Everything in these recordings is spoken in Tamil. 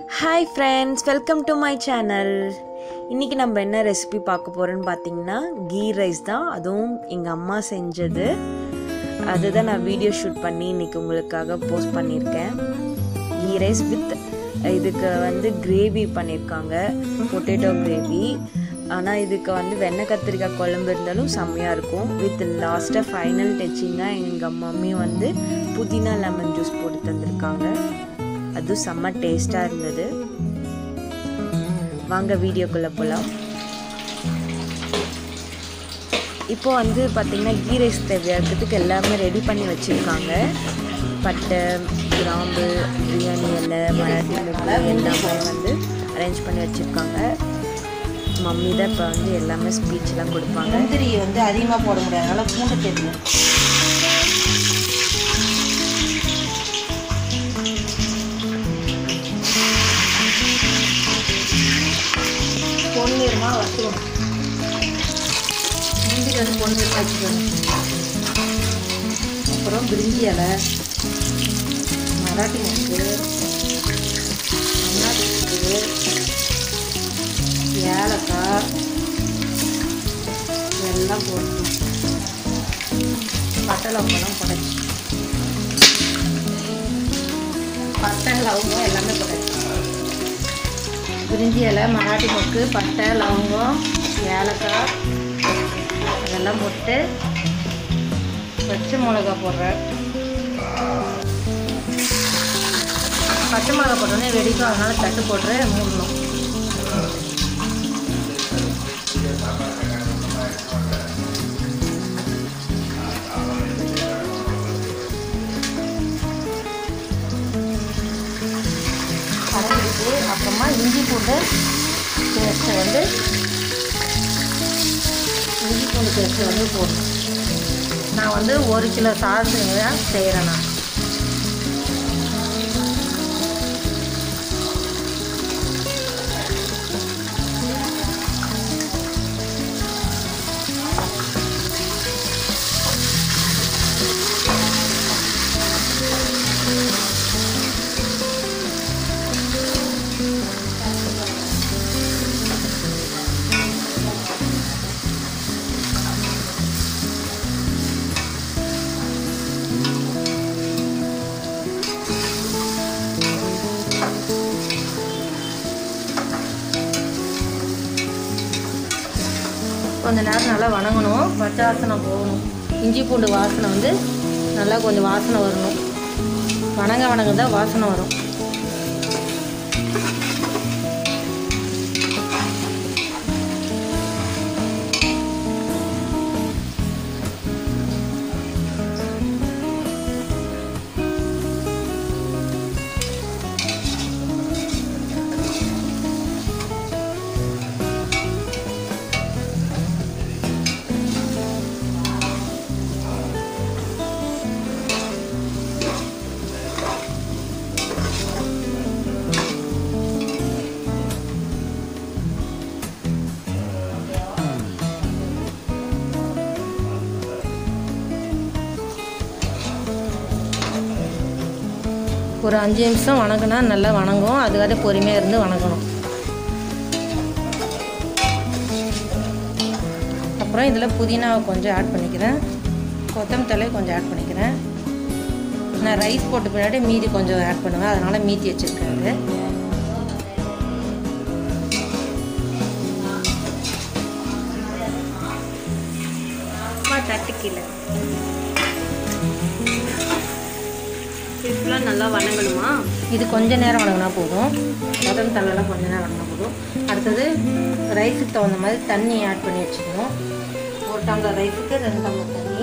Hi friends welcome to my channel இன்றைக்கி நம்ம என்ன ரெசிபி பார்க்க போகிறோன்னு பார்த்தீங்கன்னா கீ ரைஸ் தான் அதுவும் எங்கள் அம்மா செஞ்சது அதுதான் நான் வீடியோ ஷூட் பண்ணி இன்றைக்கி உங்களுக்காக போஸ்ட் பண்ணியிருக்கேன் கீ ரைஸ் வித் இதுக்கு வந்து கிரேவி பண்ணியிருக்காங்க பொட்டேட்டோ கிரேவி ஆனால் இதுக்கு வந்து வெண்ணெய் கத்திரிக்காய் குழம்பு இருந்தாலும் செம்மையாக இருக்கும் வித் லாஸ்ட்டாக ஃபைனல் டச்சிங்காக எங்கள் மம்மி வந்து புதினா லெமன் ஜூஸ் போட்டு தந்திருக்காங்க அதுவும் செம்ம டேஸ்ட்டாக இருந்தது வாங்க வீடியோக்குள்ளே போகலாம் இப்போ வந்து பார்த்திங்கன்னா கீ ரைஸ் தேவையாகிறதுக்கு எல்லாமே ரெடி பண்ணி வச்சுருக்காங்க பட்டை கிராம்பு பிரியாணி இலை மராட்டி முட்டை எல்லாமே வந்து அரேஞ்ச் பண்ணி வச்சுருக்காங்க மம்மி தான் இப்போ வந்து எல்லாமே ஸ்பீச்லாம் கொடுப்பாங்க முந்திரி வந்து அதிகமாக போட முடியாது அதனால பூண்டு தெரியும் பொன்னிறமாக வச்சுக்கணும் முந்திரி வந்து பொன்னிறமாக வச்சுக்கணும் அப்புறம் பிரிஞ்சி இலை மராட்டி முக்கு அன்னாசி முக்கு ஏலக்காய் எல்லாம் போடணும் பட்டை லவங்கெல்லாம் புடைச்சி பட்டை லவங்கம் எல்லாமே புடைச்சி பிரிஞ்சி இலை மராட்டி மொக்கு பட்டை லவங்கம் ஏலக்காய் அதெல்லாம் போட்டு பச்சை மிளகா போடுறேன் பச்சை மிளகா போட்டோன்னே வெடிக்கும் அதனால தட்டு போட்டு மூடணும் கலந்துட்டு அப்புறமா இஞ்சி பூண்டு பேஸ்ட்டை வந்து இஞ்சி பூண்டு பேஸ்ட்டு வந்து போடணும் நான் வந்து ஒரு கிலோ சாதத்துக்கு தான் செய்கிறேன் நான் கொஞ்ச நேரம் நல்லா வணங்கணும் பச்சை வாசனை போகணும் இஞ்சி பூண்டு வாசனை வந்து நல்லா கொஞ்சம் வாசனை வரணும் வணங்க வணங்க தான் வாசனை வரும் ஒரு அஞ்சு நிமிஷம் வணங்கினா நல்லா வணங்கும் அது வரை பொறுமையாக இருந்து வணங்கணும் அப்புறம் இதில் புதினாவை கொஞ்சம் ஆட் பண்ணிக்கிறேன் கொத்தமல்லி தலையை கொஞ்சம் ஆட் பண்ணிக்கிறேன் நான் ரைஸ் போட்ட பின்னாடி மீதி கொஞ்சம் ஆட் பண்ணுவேன் அதனால் மீதி வச்சுருக்காரு தட்டு கீழே இப்பெல்லாம் நல்லா வணங்கணுமா இது கொஞ்ச நேரம் வணங்கினா போதும் கொத்தமல்லி தலையெல்லாம் கொஞ்ச நேரம் வணங்கினா போதும் அடுத்தது ரைஸுக்கு தகுந்த மாதிரி தண்ணி ஆட் பண்ணி வச்சுக்கணும் ஒரு டம்ளர் ரைஸுக்கு ரெண்டு டம்ளர் தண்ணி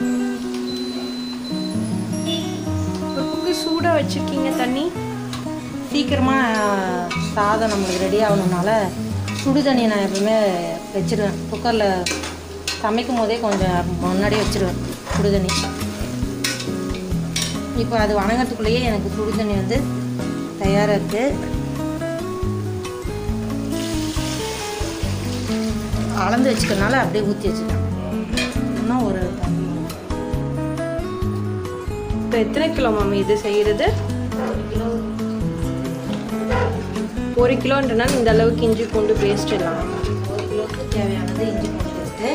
உப்புக்கு சூடாக வச்சுருக்கீங்க தண்ணி சீக்கிரமாக சாதம் நம்மளுக்கு ரெடி ஆகணுனால சுடு தண்ணி நான் எப்பவுமே வச்சிருவேன் குக்கரில் சமைக்கும் போதே கொஞ்சம் முன்னாடியே வச்சிருவேன் சுடு தண்ணி இப்போ அது வணங்கறதுக்குள்ளேயே எனக்கு சுடு தண்ணி வந்து தயாராக இருக்குது அளந்து வச்சுக்கிறதுனால அப்படியே ஊற்றி வச்சுக்கேன் இன்னும் ஒரு இப்போ எத்தனை கிலோ மம்மி இது செய்கிறது ஒரு கிலோ ஒரு கிலோன்றனால இந்த அளவுக்கு இஞ்சி பூண்டு பேஸ்ட் எல்லாம் ஒரு கிலோவுக்கு தேவையானது இஞ்சி பூண்டு பேஸ்ட்டு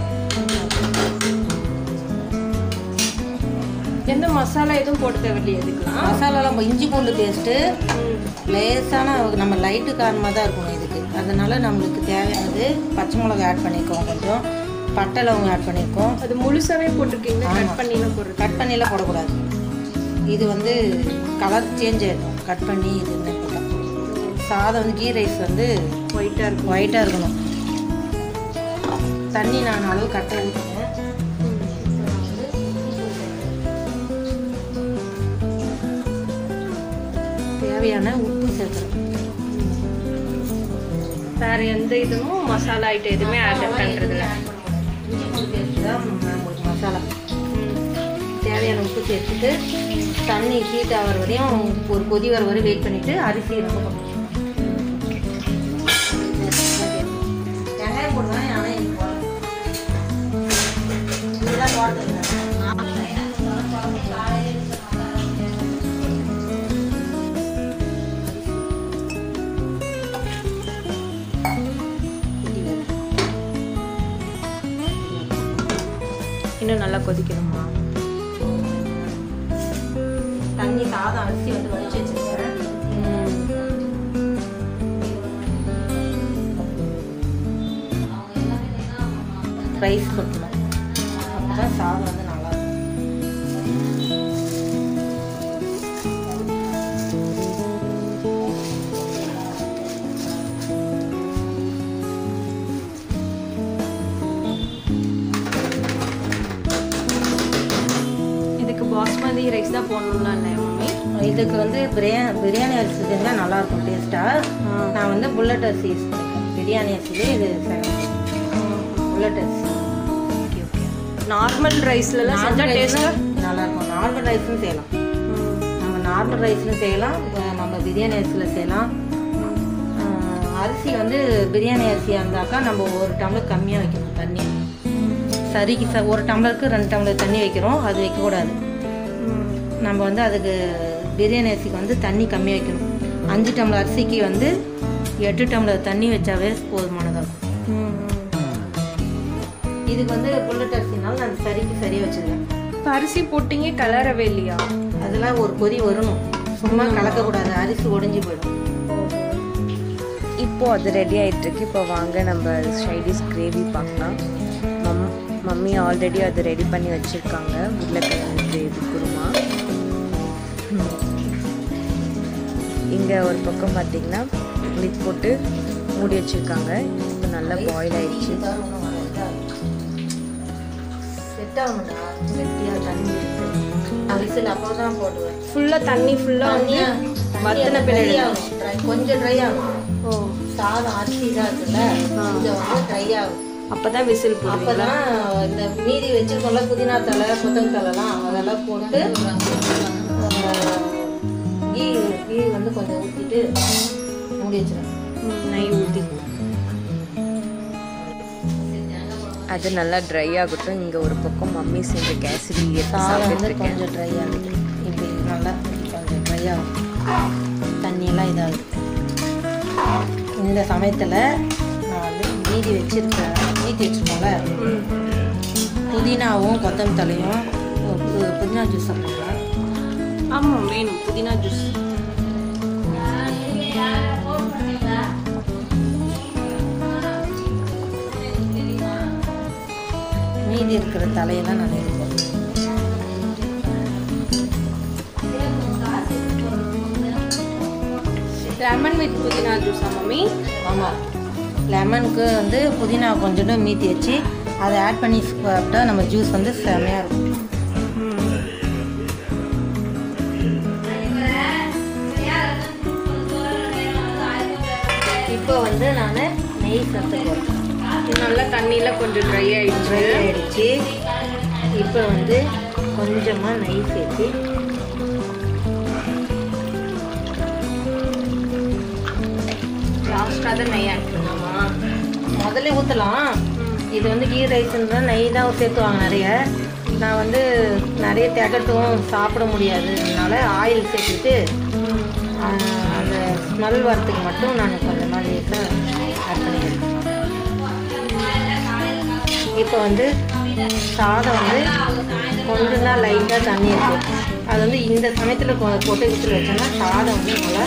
எந்த மசாலா எதுவும் போட்டு தேவையில்லையே இதுக்கெல்லாம் மசாலாலாம் இஞ்சி பூண்டு பேஸ்ட்டு லேசான நம்ம லைட்டு காரமாக தான் இருக்கணும் இதுக்கு அதனால நம்மளுக்கு தேவையானது பச்சை மிளகா ஆட் பண்ணியிருக்கோம் கொஞ்சம் பட்டை லவங்கம் ஆட் பண்ணியிருக்கோம் அது முழுசாவே போட்டிருக்கீங்க கட் பண்ணிலாம் போடுறது கட் பண்ணிலாம் போடக்கூடாது இது வந்து கலர் சேஞ்ச் ஆகிடும் கட் பண்ணி இது என்ன போட்டா. சாதம் வந்து கீ ரைஸ் வந்து ஒயிட்டாக இருக்கும் ஒயிட்டாக இருக்கணும் தண்ணி நான் அளவு கரெக்டாக ஊற்றுவேன் தேவையான உப்பு சேர்க்குறேன் வேற எந்த இதுவும் மசாலா ஐட்டம் எதுவுமே ஆட் பண்ணுறதில்ல இஞ்சி பூண்டு பேஸ்ட் தான் நம்மளுக்கு மசாலா தேவையான உப்பு சேர்த்துட்டு தண்ணி ஹீட் ஆகிற வரையும் ஒரு கொதி வர வரை வெயிட் பண்ணிவிட்டு அரிசி நம்ம போடணும். வெங்காயம் போடுவேன் ஆனால் எனக்கு போடல. இதெல்லாம் போடுறது இன்னும் நல்லா கொதிக்கணுமா தண்ணி சாதம் அரிசி வந்து வடிச்சு வச்சிருக்கேன் ரைஸ் கொட்டணும் அப்பதான் சாதம் வந்து நல்லா இருக்கும் இதுக்கு பாஸ்மதி ரைஸ் தான் போடணும்னா இல்லை மம்மி இதுக்கு வந்து பிரியா பிரியாணி அரிசி செஞ்சால் நல்லாயிருக்கும் டேஸ்ட்டாக நான் வந்து புல்லட் அரிசி யூஸ் பண்ணிக்கிறேன் பிரியாணி அரிசிலே இது புல்லட் அரிசி ஓகே ஓகே நார்மல் ரைஸ்லலாம் செஞ்சால் டேஸ்ட்டாக நல்லாயிருக்கும் நார்மல் ரைஸும் செய்யலாம் நம்ம நார்மல் ரைஸ்லையும் செய்யலாம் இப்ப நம்ம பிரியாணி அரிசியில் செய்யலாம் ஆஹ் அரிசி வந்து பிரியாணி அரிசியாக இருந்தாக்கா நம்ம ஒரு டம்ளர் கம்மியாக வைக்கணும் தண்ணி சரிக்கு ச ஒரு டம்ளருக்கு ரெண்டு டம்ளர் தண்ணி வைக்கிறோம் அது வைக்கக்கூடாது நம்ம வந்து அதுக்கு பிரியாணி அரிசிக்கு வந்து தண்ணி கம்மியாக வைக்கணும் அஞ்சு டம்ளர் அரிசிக்கு வந்து எட்டு டம்ளர் தண்ணி வச்சாவே போதுமானதாக இருக்கும் இதுக்கு வந்து புல்லட் அரிசினால நான் சரிக்கு சரியாக வச்சுருக்கேன் இப்போ அரிசி போட்டிங்க கலரவே இல்லையா அதெல்லாம் ஒரு கொதி வரணும் சும்மா கலக்கக்கூடாது அரிசி ஒடிஞ்சு போயிடும் இப்போ அது ரெடி ஆயிட்டு இருக்கு இப்போ வாங்க நம்ம சைடிஷ் கிரேவி பார்க்கலாம் மம் மம்மி ஆல்ரெடி அது ரெடி பண்ணி வச்சுருக்காங்க உருளைக்கிழங்கு கிரேவி குருமா இங்கே ஒரு பக்கம் பார்த்தீங்கன்னா லிட் போட்டு மூடி வச்சுருக்காங்க இப்போ நல்லா பாயில் ஆயிடுச்சு செட் ஆகணும்டா கெட்டியாக தண்ணி அரிசியில் அப்போ தான் போடுவேன் ஃபுல்லாக தண்ணி ஃபுல்லாக வந்து வத்தின ட்ரை பின்னாடி ஆகும் dry- கொஞ்சம் ட்ரை ஆகும் ஓ சாதம் அரிசி தான் இருக்குல்ல இது வந்து ட்ரை ஆகும் அப்போ தான் விசில் போடுவீங்க அப்பதான் இந்த மீதி வச்சிருக்கோம்ல புதினா தலை கொத்தமல்லி தலைலாம் அதெல்லாம் போட்டு ஆஹ், கீ கீ வந்து கொஞ்சம் ஊற்றிட்டு மூடி வச்சிருவேன் நெய் ஊற்றி அது நல்லா ட்ரை ஆகட்டும் இங்கே ஒரு பக்கம் மம்மி செஞ்ச கேசரி சாதம் வந்து கொஞ்சம் ட்ரை ஆகுது இப்படி நல்லா கொஞ்சம் ட்ரை ஆகும் தண்ணியெல்லாம் இதாகுது இந்த சமயத்தில் நான் வந்து மீதி வச்சிருக்கேன் மீதி வச்சிருக்கோம்ல புதினாவும் கொத்தமல்லி தலையும் பு- புதினா ஜூஸ் போடலாம் ஆமாம் வேணும் புதினா ஜூஸ் மீதி இருக்கிற தலையெல்லாம் நான் எடுப்பேன் லெமன் வித் புதினா ஜூஸா மம்மி ஆமாம் லெமனுக்கு வந்து புதினா கொஞ்சோண்டு மீதி வச்சு அதை ஆட் பண்ணி சாப்பிட்டா நம்ம ஜூஸ் வந்து செமையாக இருக்கும் இப்போ வந்து நான் நெய் சேர்த்து போடுறேன் நல்லா தண்ணியில் கொஞ்சம் ட்ரை ஆயிடுச்சு ட்ரை ஆயிடுச்சு இப்போ வந்து கொஞ்சமாக நெய் சேர்த்து லாஸ்ட்டாக தான் நெய் ஆட் பண்ணுமா முதல்ல ஊற்றலாம் இது வந்து கீ ரைஸ்ன்றா நெய் தான் சேர்த்துவாங்க நிறைய நான் வந்து நிறைய திகட்டும் சாப்பிட முடியாதுனால ஆயில் சேர்த்துட்டு ஆஹ், அந்த ஸ்மெல் ஸ்மெல் வரத்துக்கு மட்டும் நான் கொஞ்சம் மாதிரி ஆட் பண்ணிக்கிறேன் இப்போ வந்து சாதம் வந்து கொஞ்சம் தான் லைட்டாக தண்ணி இருக்குது அது வந்து இந்த சமயத்தில் போட்டு விசில் வச்சோம்னா சாதம் வந்து நல்லா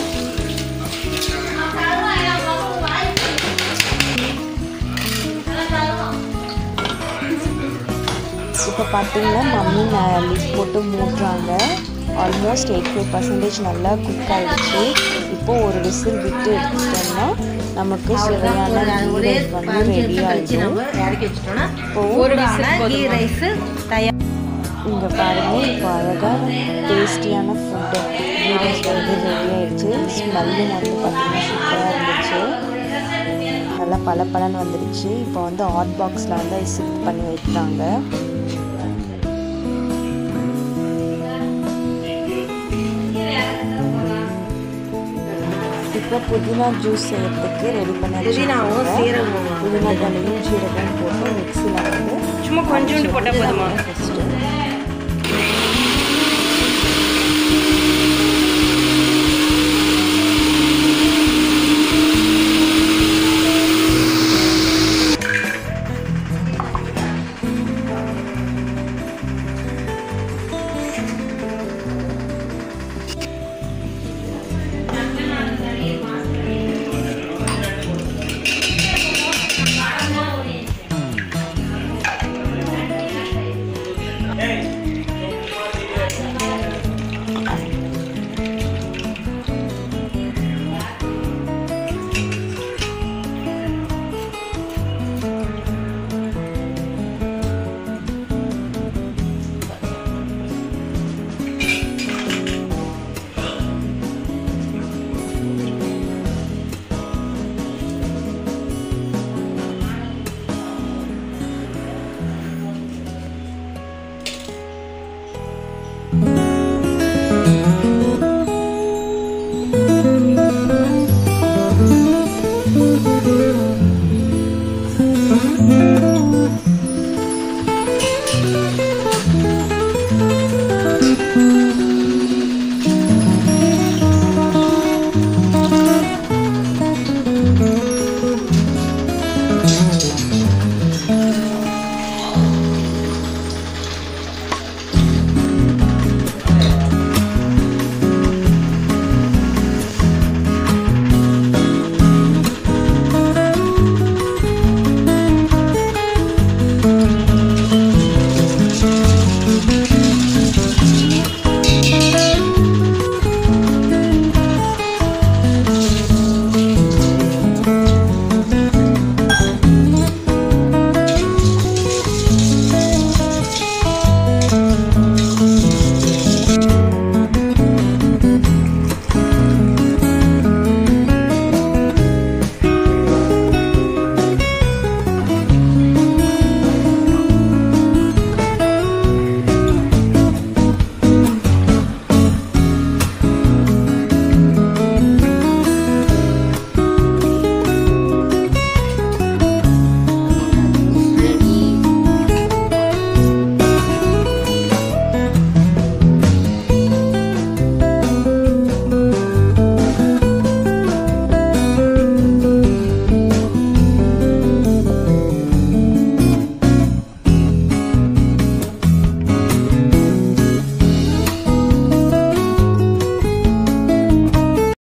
இப்போ பார்த்தீங்கன்னா மம்மி லிட் போட்டு மூடுறாங்க ஆல்மோஸ்ட் எயிட் ஃபைவ் பர்சன்டேஜ் நல்லா குக் ஆகிடுச்சு இப்போ ஒரு விசில் விட்டு எடுத்துட்டோம்னா நமக்கு சுவையான கீ ஒரே ரைஸ் வந்து பதினஞ்சு ரெடி நிமிஷம் கழிச்சு ஆகிடும் நம்ம இறக்கி வச்சிட்டோம்னா இப்போ ஒரு கீ ரைஸ் தயார் இங்கே பாருங்க இப்போ அழகாக டேஸ்டியான ஃபுட்டு கீ ரைஸ் வந்து ரெடி ஆயிடுச்சு ஸ்மெல்லும் வந்து பார்த்தீங்கன்னா சூப்பராக இருந்துச்சு நல்லா பல பலன்னு வந்துடுச்சு இப்போ வந்து ஹாட் பாக்ஸில் வந்து சிப் பண்ணி வைக்கிறாங்க இப்போ புதினா ஜூஸ் செய்யறதுக்கு ரெடி பண்ணி புதினாவும் வச்சிருக்காங்க. சீரகமும் புதினா தலையும் சீரகம் போட்டு மிக்ஸியில் வந்து சும்மா கொஞ்சோண்டு போட்டால் போதுமா ஃபஸ்ட்டு